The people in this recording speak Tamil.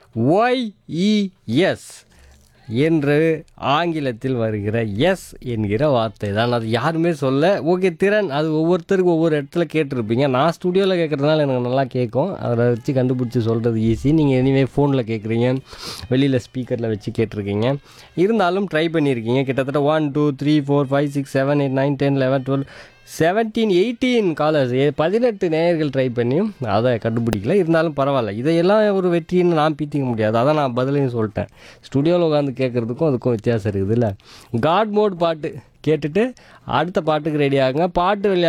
ஒய்இஎஸ் என்று ஆங்கிலத்தில் வருகிற எஸ் என்கிற வார்த்தை தான் அது யாருமே சொல்ல ஓகே திறன் அது ஒவ்வொருத்தருக்கும் ஒவ்வொரு இடத்துல கேட்டிருப்பீங்க நான் ஸ்டுடியோவில் கேட்குறதுனால எனக்கு நல்லா கேட்கும் அதை வச்சு கண்டுபிடிச்சி சொல்கிறது ஈஸி நீங்கள் எனிவே ஃபோனில் கேட்குறீங்க வெளியில் ஸ்பீக்கரில் வச்சு கேட்டிருக்கீங்க இருந்தாலும் ட்ரை பண்ணியிருக்கீங்க கிட்டத்தட்ட one two three four five six seven eight nine ten eleven twelve seventeen eighteen callers பதினெட்டு நேயர்கள் ட்ரை பண்ணியும் அதை கண்டுபிடிக்கல இருந்தாலும் பரவாயில்ல இதையெல்லாம் ஒரு வெற்றின்னு நான் பீத்திக்க முடியாது அதான் நான் பதிலையும் சொல்லிட்டேன் ஸ்டுடியோவில் உட்காந்து கேட்குறதுக்கும் அதுக்கும் வித்தியாசம் இருக்குது இல்லை காட் மோட் பாட்டு கேட்டுட்டு அடுத்த பாட்டுக்கு ரெடி ஆகுங்க பாட்டு விளையாட